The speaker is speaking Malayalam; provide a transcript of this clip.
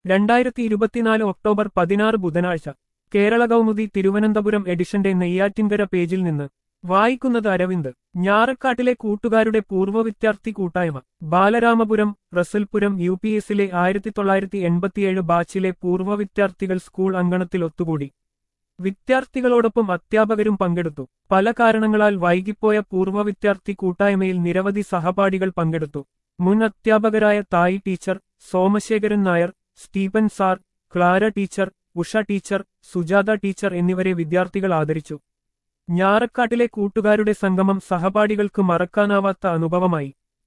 രണ്ടായിരത്തി ഇരുപത്തിനാല് ഒക്ടോബർ പതിനാറ് ബുധനാഴ്ച കേരള കൗമുദി തിരുവനന്തപുരം എഡിഷന്റെ നെയ്യാറ്റിൻകര പേജിൽ നിന്ന് വായിക്കുന്നത് അരവിന്ദ് ഞാറക്കാട്ടിലെ കൂട്ടുകാരുടെ പൂർവ്വ വിദ്യാർത്ഥി കൂട്ടായ്മ ബാലരാമപുരം റസൽപുരം യു പി എസിലെ ആയിരത്തി തൊള്ളായിരത്തി എൺപത്തിയേഴ് ബാച്ചിലെ പൂർവ്വ വിദ്യാർത്ഥികൾ സ്കൂൾ അങ്കണത്തിൽ ഒത്തുകൂടി വിദ്യാർത്ഥികളോടൊപ്പം അധ്യാപകരും പങ്കെടുത്തു പല കാരണങ്ങളാൽ വൈകിപ്പോയ പൂർവ്വ വിദ്യാർത്ഥി കൂട്ടായ്മയിൽ നിരവധി സഹപാഠികൾ പങ്കെടുത്തു മുൻ അധ്യാപകരായ Thayi teacher Somasekharan Nair Stephen sir Clara teacher Usha teacher Sujatha teacher എന്നിവരെ വിദ്യാർത്ഥികൾ ആദരിച്ചു ഞാറക്കാട്ടിലെ കൂട്ടുകാരുടെ സംഗമം സഹപാഠികൾക്ക് മറക്കാനാവാത്ത അനുഭവമായി